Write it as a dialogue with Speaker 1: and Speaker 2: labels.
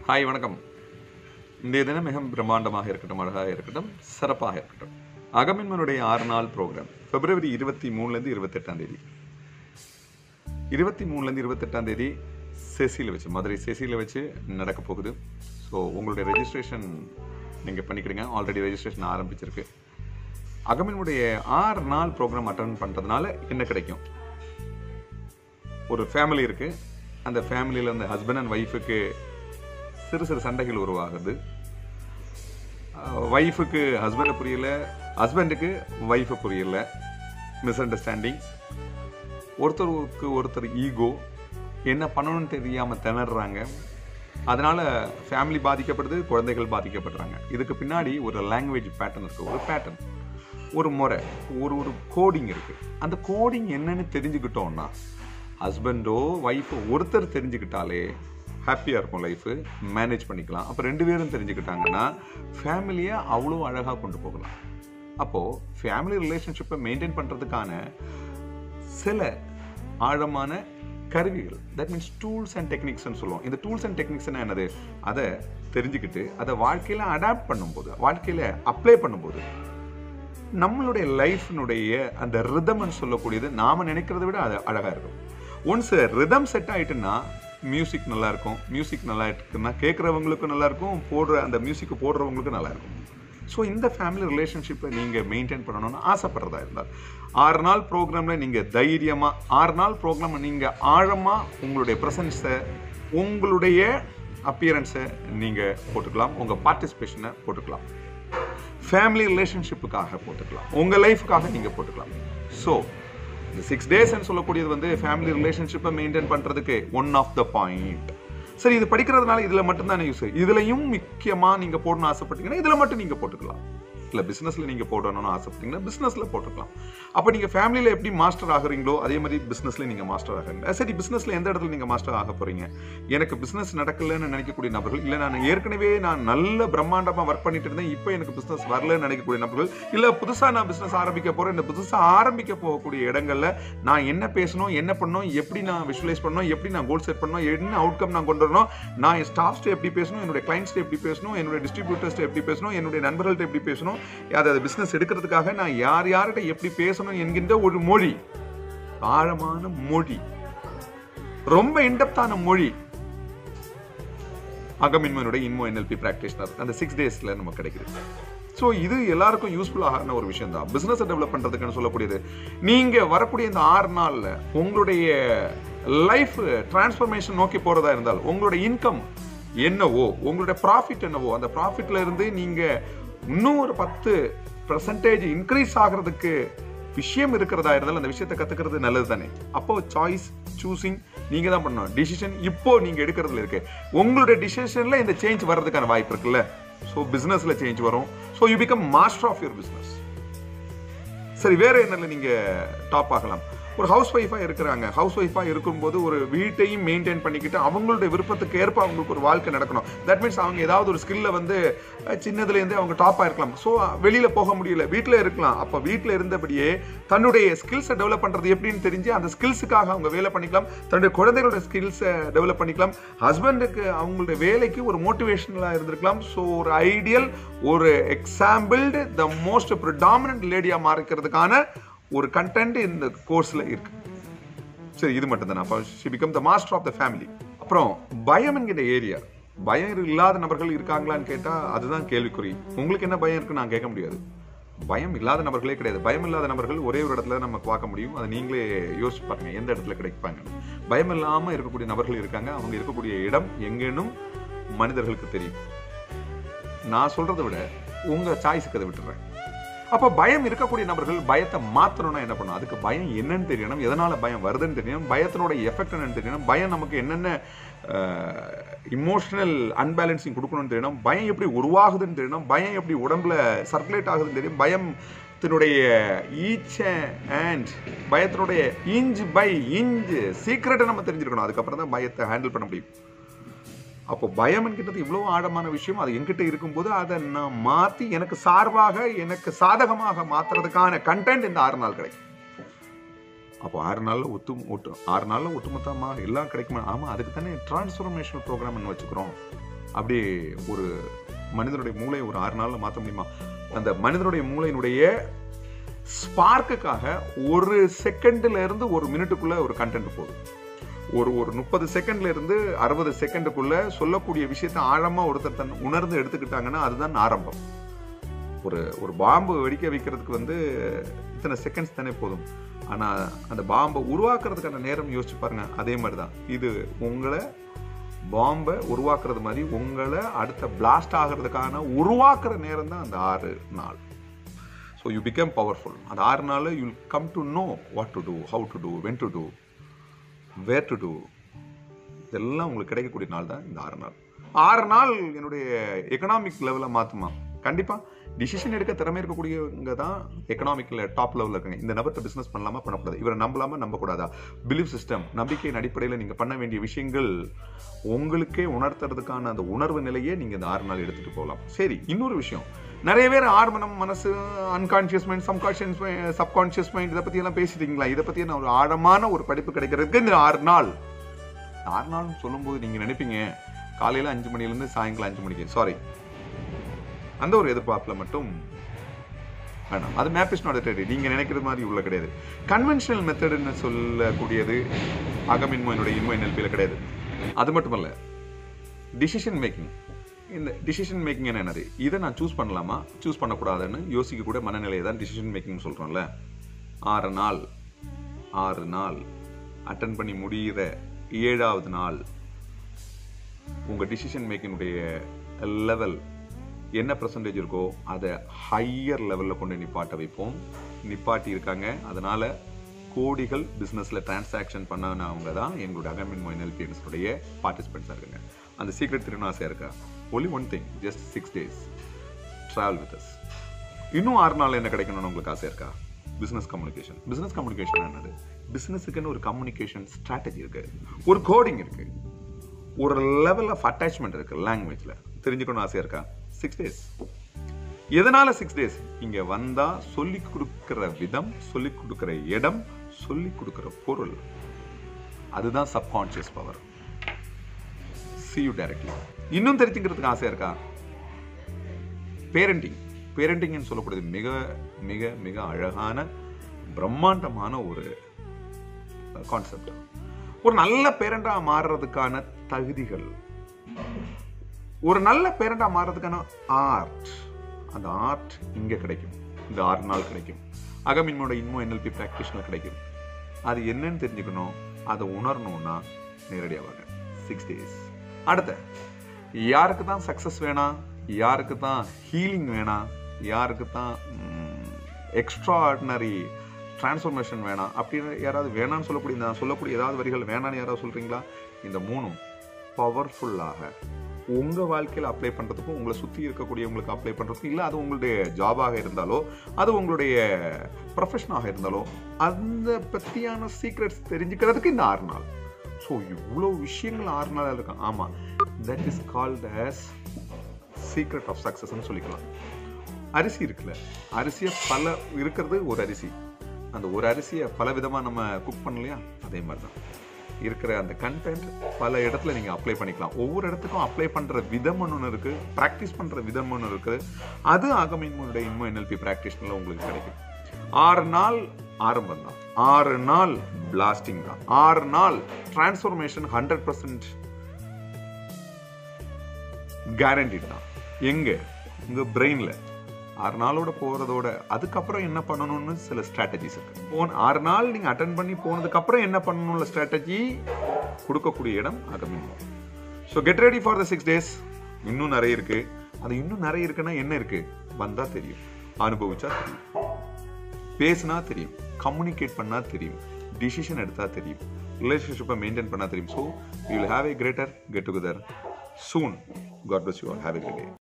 Speaker 1: hi வணக்கம் இன்றைய தினம் மிகவும் பிரம்மாண்டமாக இருக்கட்டும் அழகாக இருக்கட்டும் சிறப்பாக இருக்கட்டும் அகமின்மனுடைய ஆறு நாள் ப்ரோக்ராம் பிப்ரவரி இருபத்தி மூணுலேருந்து இருபத்தெட்டாம் தேதி இருபத்தி மூணுலேருந்து இருபத்தெட்டாம் தேதி செசியில் வச்சு மதுரை செசியில் வச்சு நடக்க போகுது ஸோ உங்களுடைய ரெஜிஸ்ட்ரேஷன் நீங்கள் பண்ணிக்கிடுங்க ஆல்ரெடி ரெஜிஸ்ட்ரேஷன் ஆரம்பிச்சிருக்கு அகமினுடைய ஆறு நாள் ப்ரோக்ராம் அட்டன் பண்ணுறதுனால என்ன கிடைக்கும் ஒரு ஃபேமிலி இருக்கு அந்த ஃபேமிலியில் அந்த ஹஸ்பண்ட் அண்ட் ஒய்ஃபுக்கு சிறு சிறு சண்டைகள் உருவாகுது ஒய்ஃபுக்கு ஹஸ்பண்டை புரியல ஹஸ்பண்டுக்கு ஒய்ஃபை புரியல மிஸ் அண்டர்ஸ்டாண்டிங் ஒருத்தருக்கு ஒருத்தர் ஈகோ என்ன பண்ணணும்னு தெரியாமல் திணறாங்க அதனால ஃபேமிலி பாதிக்கப்படுது குழந்தைகள் பாதிக்கப்படுறாங்க இதுக்கு பின்னாடி ஒரு லாங்குவேஜ் பேட்டர்ன் இருக்கு ஒரு பேட்டர்ன் ஒரு முறை ஒரு ஒரு கோடிங் இருக்கு அந்த கோடிங் என்னன்னு தெரிஞ்சுக்கிட்டோம்னா ஹஸ்பண்டோ ஒய்ஃபோ ஒருத்தர் தெரிஞ்சுக்கிட்டாலே ஹாப்பியாக இருக்கும் லைஃபு மேனேஜ் பண்ணிக்கலாம் அப்போ ரெண்டு பேரும் தெரிஞ்சுக்கிட்டாங்கன்னா ஃபேமிலியை அவ்வளோ அழகாக கொண்டு போகலாம் அப்போது ஃபேமிலி ரிலேஷன்ஷிப்பை மெயின்டைன் பண்ணுறதுக்கான சில ஆழமான கருவிகள் தட் மீன்ஸ் டூல்ஸ் அண்ட் டெக்னிக்ஸ்னு சொல்லுவோம் இந்த டூல்ஸ் அண்ட் டெக்னிக்ஸ்னா என்னது அதை தெரிஞ்சுக்கிட்டு அதை வாழ்க்கையில் அடாப்ட் பண்ணும்போது வாழ்க்கையில் அப்ளை பண்ணும்போது நம்மளுடைய லைஃப்னுடைய அந்த ரிதம்னு சொல்லக்கூடியது நாம் நினைக்கிறத விட அது அழகாக இருக்கும் ஒன்ஸ் ரிதம் செட் ஆயிட்டுன்னா மியூசிக் நல்லா இருக்கும் மியூசிக் நல்லா இருக்குன்னா கேட்குறவங்களுக்கும் நல்லா இருக்கும் போடுற அந்த மியூசிக்கு போடுறவங்களுக்கும் நல்லா இருக்கும் ஸோ இந்த ஃபேமிலி ரிலேஷன்ஷிப்பை நீங்கள் மெயின்டைன் பண்ணணும்னு ஆசைப்படுறதா இருந்தால் ஆறு நாள் ப்ரோக்ராமில் நீங்கள் தைரியமாக ஆறு நாள் ப்ரோக்ராமை நீங்கள் ஆழமாக உங்களுடைய ப்ரெசன்ஸை உங்களுடைய அப்பியரன்ஸை நீங்கள் போட்டுக்கலாம் உங்கள் பார்ட்டிசிபேஷனை போட்டுக்கலாம் ஃபேமிலி ரிலேஷன்ஷிப்புக்காக போட்டுக்கலாம் உங்கள் லைஃபுக்காக நீங்கள் போட்டுக்கலாம் ஸோ இந்த சிக்ஸ் டேஸ்ன்னு சொல்லக்கூடியது வந்து ஃபேமிலி ரிலேஷன்ஷிப்பை மெயின்டைன் பண்ணுறதுக்கு ஒன் ஆஃப் த பாயிண்ட் சரி இது படிக்கிறதுனால இதில் மட்டும்தானே யூஸ் இதுலையும் முக்கியமாக நீங்கள் போடணும்னு ஆசைப்பட்டீங்கன்னா இதில் மட்டும் நீங்கள் போட்டுக்கலாம் இல்லை பிஸ்னஸில் நீங்கள் போடணும்னு ஆசைப்பட்டீங்கன்னா பிஸ்னஸில் போட்டுக்கலாம் அப்போ நீங்கள் ஃபேமிலியில் எப்படி மாஸ்டர் ஆகுறீங்களோ அதே மாதிரி பிஸ்னஸில் நீங்கள் மாஸ்டர் ஆகுறீங்க சரி பிஸ்னஸில் எந்த இடத்துல நீங்கள் மாஸ்டர் ஆக போகிறீங்க எனக்கு பிஸ்னஸ் நடக்கலன்னு நினைக்கக்கூடிய நபர்கள் இல்லை நான் ஏற்கனவே நான் நல்ல பிரம்மாண்டமாக ஒர்க் பண்ணிட்டு இருந்தேன் இப்போ எனக்கு பிஸ்னஸ் வரலன்னு நினைக்கக்கூடிய நபர்கள் இல்லை புதுசாக நான் பிஸ்னஸ் ஆரம்பிக்க போகிறேன் இந்த புதுசாக ஆரம்பிக்க போகக்கூடிய இடங்களில் நான் என்ன பேசணும் என்ன பண்ணணும் எப்படி நான் விஷுவலைஸ் பண்ணணும் எப்படி நான் கோல் செட் பண்ணணும் என்ன அவுட்கம் நான் கொண்டு வரணும் நான் என் ஸ்டாஃப்ஸ்ட்டு எப்படி பேசணும் என்னுடைய கிளைண்ட்ஸ்ட்டு எப்படி பேசணும் என்னுடைய டிஸ்ட்ரிபியூட்டர்ஸ்ட்டு எப்படி பேசணும் என்னுடைய நண்பர்கள்ட்ட எப்படி பேசணும் அதாவது பிஸ்னஸ் எடுக்கிறதுக்காக நான் யார் யார்கிட்ட எப்படி பேசணும் என்கின்ற ஒரு மொழி ஆழமான மொழி ரொம்ப இன்டெப்தான மொழி அகமின்மனுடைய இன்மோ என்எல்பி பிராக்டிஷனர் அந்த சிக்ஸ் டேஸ்ல நமக்கு கிடைக்குது ஸோ இது எல்லாருக்கும் யூஸ்ஃபுல் ஆகின ஒரு விஷயம் தான் பிஸ்னஸை டெவலப் பண்ணுறதுக்குன்னு சொல்லக்கூடியது நீங்கள் வரக்கூடிய இந்த ஆறு நாளில் உங்களுடைய லைஃப் டிரான்ஸ்ஃபர்மேஷன் நோக்கி போகிறதா இருந்தால் உங்களுடைய இன்கம் என்னவோ உங்களுடைய ப்ராஃபிட் என்னவோ அந்த ப்ராஃபிட்ல இருந்து நீங்கள் இன்னும் ஒரு பத்து பர்சன்டேஜ் இன்க்ரீஸ் ஆகிறதுக்கு விஷயம் இருக்கிறதா இருந்தாலும் அந்த விஷயத்தை கத்துக்கிறது நல்லது தானே அப்போ சாய்ஸ் சூசிங் நீங்க தான் பண்ணணும் டிசிஷன் இப்போ நீங்க எடுக்கிறதுல இருக்கு உங்களுடைய டிசிஷன்ல இந்த சேஞ்ச் வர்றதுக்கான வாய்ப்பு இருக்குல்ல ஸோ பிசினஸ்ல சேஞ்ச் வரும் so you become master of your business சரி வேற என்னல நீங்க டாப் ஆகலாம் ஒரு ஹவுஸ் ஒய்ஃபாக இருக்கிறாங்க ஹவுஸ் ஒய்ஃபாக இருக்கும்போது ஒரு வீட்டையும் மெயின்டைன் பண்ணிக்கிட்டு அவங்களுடைய விருப்பத்துக்கு ஏற்ப அவங்களுக்கு ஒரு வாழ்க்கை நடக்கணும் தட் மீன்ஸ் அவங்க ஏதாவது ஒரு ஸ்கில்ல வந்து அஹ், சின்னதுலேருந்தே அவங்க டாப்பாக இருக்கலாம் ஸோ வெளியில் போக முடியல வீட்டில் இருக்கலாம் அப்போ வீட்டில் இருந்தபடியே தன்னுடைய ஸ்கில்ஸை டெவலப் பண்ணுறது எப்படின்னு தெரிஞ்சு அந்த ஸ்கில்ஸுக்காக அவங்க வேலை பண்ணிக்கலாம் தன்னுடைய குழந்தைகளோட ஸ்கில்ஸை டெவலப் பண்ணிக்கலாம் ஹஸ்பண்டுக்கு அவங்களுடைய வேலைக்கு ஒரு மோட்டிவேஷனலாக இருந்திருக்கலாம் ஸோ ஒரு ஐடியல் ஒரு எக்ஸாம்பிள்டு த மோஸ்ட் ப்ரிடாமினன்ட் லேடியாக மாறிக்கிறதுக்கான ஒரு கண்டென்ட் இந்த கோர்ஸில் இருக்கு சரி இது மட்டும் தானே அப்போ she become the master of the family அப்புறம் பயம் என்கிற ஏரியா பயம் இல்லாத நபர்கள் இருக்காங்களான்னு கேட்டால் அதுதான் கேள்விக்குறி உங்களுக்கு என்ன பயம் இருக்குன்னு நான் கேட்க முடியாது பயம் இல்லாத நபர்களே கிடையாது பயம் இல்லாத நபர்கள் ஒரே ஒரு இடத்துல நம்ம பார்க்க முடியும் அதை நீங்களே யோசிச்சு பாருங்க எந்த இடத்துல கிடைப்பாங்க பயம் இல்லாமல் இருக்கக்கூடிய நபர்கள் இருக்காங்க அவங்க இருக்கக்கூடிய இடம் எங்கேனும் மனிதர்களுக்கு தெரியும் நான் சொல்றதை விட உங்க சாய்ஸுக்கு அதை விட்டுறேன் அப்போ பயம் இருக்கக்கூடிய நபர்கள் பயத்தை மாத்தணும்னா என்ன பண்ணணும் அதுக்கு பயம் என்னன்னு தெரியணும் எதனால பயம் வருதுன்னு தெரியணும் பயத்தினோட எஃபெக்ட் என்னன்னு தெரியணும் பயம் நமக்கு என்னென்ன இமோஷனல் அன்பேலன்சிங் கொடுக்கணும்னு தெரியணும் பயம் எப்படி உருவாகுதுன்னு தெரியணும் பயம் எப்படி உடம்புல சர்க்குலேட் ஆகுதுன்னு தெரியும் பயம் த்தினுடைய ஈச் அண்ட் பயத்தினுடைய இன்ச் பை இன்ச் சீக்கிரட்டை நம்ம தெரிஞ்சிருக்கணும் அதுக்கப்புறம் தான் பயத்தை ஹேண்டில் பண்ண முடியும் அப்போ பயம் என்கிட்டது இவ்வளோ ஆழமான விஷயம் அது என்கிட்ட இருக்கும்போது அதை நான் மாற்றி எனக்கு சார்பாக எனக்கு சாதகமாக மாற்றுறதுக்கான கண்டென்ட் இந்த ஆறு நாள் கிடைக்கும் அப்போ ஆறு நாளில் ஒத்து ஒட்டு ஆறு நாளில் ஒட்டுமொத்தமாக எல்லாம் கிடைக்குமா ஆமாம் அதுக்கு தானே டிரான்ஸ்ஃபர்மேஷனல் ப்ரோக்ராம்னு வச்சுக்கிறோம் அப்படியே ஒரு மனிதனுடைய மூளை ஒரு ஆறு நாள்ல மாற்ற முடியுமா அந்த மனிதனுடைய மூளையினுடைய ஸ்பார்க்குக்காக ஒரு செகண்ட்ல இருந்து ஒரு மினிட்டுக்குள்ள ஒரு கண்டென்ட் போதும் ஒரு ஒரு முப்பது செகண்ட்ல இருந்து அறுபது செகண்டுக்குள்ள சொல்லக்கூடிய விஷயத்தை ஆழமா ஒருத்தர் தன் உணர்ந்து எடுத்துக்கிட்டாங்கன்னா அதுதான் ஆரம்பம் ஒரு ஒரு பாம்பு வெடிக்க வைக்கிறதுக்கு வந்து இத்தனை செகண்ட்ஸ் தானே போதும் ஆனா அந்த பாம்பை உருவாக்குறதுக்கான நேரம் யோசிச்சு பாருங்க அதே மாதிரி தான் இது உங்களை பாம்பை உருவாக்குறது மாதிரி உங்களை அடுத்த பிளாஸ்ட் ஆகிறதுக்கான உருவாக்குற நேரம் தான் அந்த ஆறு நாள் ஸோ யூ பிகம் பவர்ஃபுல் அந்த ஆறு நாள் you come to know what to do how to do when to do where to do இதெல்லாம் உங்களுக்கு கிடைக்கக்கூடிய நாள் தான் இந்த ஆறு நாள் ஆறு நாள் என்னுடைய எக்கனாமிக் லெவலை மாற்றுமா கண்டிப்பாக டிசிஷன் எடுக்க திறமை இருக்கக்கூடியவங்க தான் எக்கனாமிக்கில் டாப் லெவலில் இருக்காங்க இந்த நபர்கிட்ட பிஸ்னஸ் பண்ணலாமா பண்ணக்கூடாது இவரை நம்பலாமா நம்பக்கூடாதா பிலீஃப் சிஸ்டம் நம்பிக்கையின் அடிப்படையில் நீங்கள் பண்ண வேண்டிய விஷயங்கள் உங்களுக்கே உணர்த்துறதுக்கான அந்த உணர்வு நிலையே நீங்கள் இந்த ஆறு நாள் எடுத்துகிட்டு போகலாம் சரி இன்னொரு விஷயம் நிறைய பேர் ஆர்மனம் மனசு unconscious mind subconscious subconscious mind இதை பற்றி எல்லாம் பேசிட்டீங்களா இதை பற்றி நான் ஒரு ஆழமான ஒரு படிப்பு கிடைக்கிறதுக்கு இந்த ஆறு நாள் இந்த ஆறு நாள் சொல்லும்போது நீங்கள் நினைப்பீங்க காலையில் அஞ்சு மணிலேருந்து சாயங்காலம் அஞ்சு மணிக்கு சாரி அந்த ஒரு எதிர்பார்ப்பில் மட்டும் வேணாம் அது மேப் இஸ் நாட் ரெடி நீங்கள் நினைக்கிறது மாதிரி உள்ள கிடையாது கன்வென்ஷனல் மெத்தடுன்னு சொல்லக்கூடியது அகமின்மோ என்னுடைய இன்மோ என்எல்பியில் கிடையாது அது மட்டுமல்ல டிசிஷன் மேக்கிங் இந்த டிசிஷன் மேக்கிங் என்னது இதை நான் சூஸ் பண்ணலாமா சூஸ் பண்ணக்கூடாதுன்னு யோசிக்க கூட மனநிலையை தான் டிசிஷன் மேக்கிங் சொல்கிறோம்ல ஆறு நாள் ஆறு நாள் அட்டன் பண்ணி முடிகிற ஏழாவது நாள் உங்கள் டிசிஷன் மேக்கினுடைய லெவல் என்ன பர்சன்டேஜ் இருக்கோ அதை ஹையர் லெவலில் கொண்டு நிப்பாட்ட வைப்போம் நிப்பாட்டி இருக்காங்க அதனால கோடிகள் பிஸ்னஸில் டிரான்சாக்ஷன் பண்ணவங்க தான் எங்களுடைய அகமின் என்எல்பிஎன்ஸுடைய பார்ட்டிசிபெண்ட்ஸாக இருக்காங்க அந்த சீக்ரெட் திரும்ப ஆசையாக இருக்கா only one thing just six days travel with us இன்னும் ஆறு நாள் என்ன கிடைக்கணும்னு உங்களுக்கு ஆசை இருக்கா பிஸ்னஸ் கம்யூனிகேஷன் பிஸ்னஸ் கம்யூனிகேஷன் என்னது பிஸ்னஸுக்குன்னு ஒரு கம்யூனிகேஷன் ஸ்ட்ராட்டஜி இருக்கு ஒரு கோடிங் இருக்கு ஒரு லெவல் ஆஃப் அட்டாச்மெண்ட் இருக்கு லாங்குவேஜ்ல தெரிஞ்சுக்கணும் ஆசையா இருக்கா சிக்ஸ் டேஸ் எதனால சிக்ஸ் டேஸ் இங்க வந்தா சொல்லி கொடுக்கிற விதம் சொல்லி கொடுக்கிற இடம் சொல்லி கொடுக்கிற பொருள் அதுதான் subconscious power see you directly இன்னும் தெரிஞ்சுக்கிறதுக்கு ஆசையா இருக்கா பேரண்டிங் பேரண்டிங்னு சொல்லக்கூடியது மிக மிக மிக அழகான பிரம்மாண்டமான ஒரு கான்செப்ட் ஒரு நல்ல பேரண்டா மாறுறதுக்கான தகுதிகள் ஒரு நல்ல பேரண்டா மாறுறதுக்கான ஆர்ட் அந்த ஆர்ட் இங்க கிடைக்கும் இந்த ஆறு நாள் கிடைக்கும் அகமின்மோட இன்மோ என்எல்பி ப்ராக்டிஷனில் கிடைக்கும் அது என்னன்னு தெரிஞ்சுக்கணும் அதை உணரணும்னா நேரடியாக வாங்க சிக்ஸ் டேஸ் அடுத்த யாருக்கு தான் சக்ஸஸ் வேணாம் யாருக்கு தான் ஹீலிங் வேணாம் யாருக்கு தான் எக்ஸ்ட்ரா ஆர்டினரி டிரான்ஸ்ஃபர்மேஷன் வேணாம் அப்படின்னு யாராவது வேணான்னு சொல்லக்கூடிய நான் சொல்லக்கூடிய ஏதாவது வரிகள் வேணான்னு யாராவது சொல்கிறீங்களா இந்த மூணும் பவர்ஃபுல்லாக உங்கள் வாழ்க்கையில் அப்ளை பண்ணுறதுக்கும் உங்களை சுற்றி இருக்கக்கூடியவங்களுக்கு அப்ளை பண்ணுறதுக்கும் இல்லை அது உங்களுடைய ஜாபாக இருந்தாலோ அது உங்களுடைய ப்ரொஃபஷனாக இருந்தாலோ அந்த பற்றியான சீக்ரெட்ஸ் தெரிஞ்சுக்கிறதுக்கு இந்த ஆறு நாள் ஸோ இவ்வளோ விஷயங்கள் ஆறு நாள் இருக்கும் ஆமாம் that is called as secret of சக்ஸஸ்ன்னு சொல்லிக்கலாம் அரிசி இருக்குல்ல அரிசியை பல இருக்கிறது ஒரு அரிசி அந்த ஒரு அரிசியை பல விதமாக நம்ம குக் பண்ணலையா அதே மாதிரி தான் இருக்கிற அந்த கண்டென்ட் பல இடத்துல நீங்கள் அப்ளை பண்ணிக்கலாம் ஒவ்வொரு இடத்துக்கும் அப்ளை பண்ணுற விதம் ஒன்று இருக்குது ப்ராக்டிஸ் பண்ணுற விதம் ஒன்று இருக்குது அது ஆகமின்மனுடைய இன்மோ என்எல்பி ப்ராக்டிஷனில் உங்களுக்கு கிடைக்கும் ஆறு நாள் ஆரம்பம் தான் ஆறு நாள் பிளாஸ்டிங் தான் ஆறு நாள் டிரான்ஸ்ஃபர்மேஷன் ஹண்ட்ரட் பர்சன்ட் கேரண்டி தான் எங்க உங்க பிரெயின்ல ஆறு நாளோட போறதோட அதுக்கப்புறம் என்ன பண்ணணும்னு சில ஸ்ட்ராட்டஜிஸ் இருக்கு போன ஆறு நாள் நீங்க அட்டன் பண்ணி போனதுக்கு அப்புறம் என்ன பண்ணணும்ல ஸ்ட்ராட்டஜி கொடுக்கக்கூடிய இடம் again so get ready for the six days இன்னும் நிறைய இருக்கு அது இன்னும் நிறைய இருக்குன்னா என்ன இருக்கு வந்தா தெரியும் அனுபவிச்சா தெரியும் பேசினா தெரியும் கம்யூனிகேட் பண்ணா தெரியும் டிசிஷன் எடுத்தா தெரியும் ரிலேஷன்ஷிப்பை மெயின்டைன் பண்ணா தெரியும் so you will have a greater get together soon God bless you all have a great day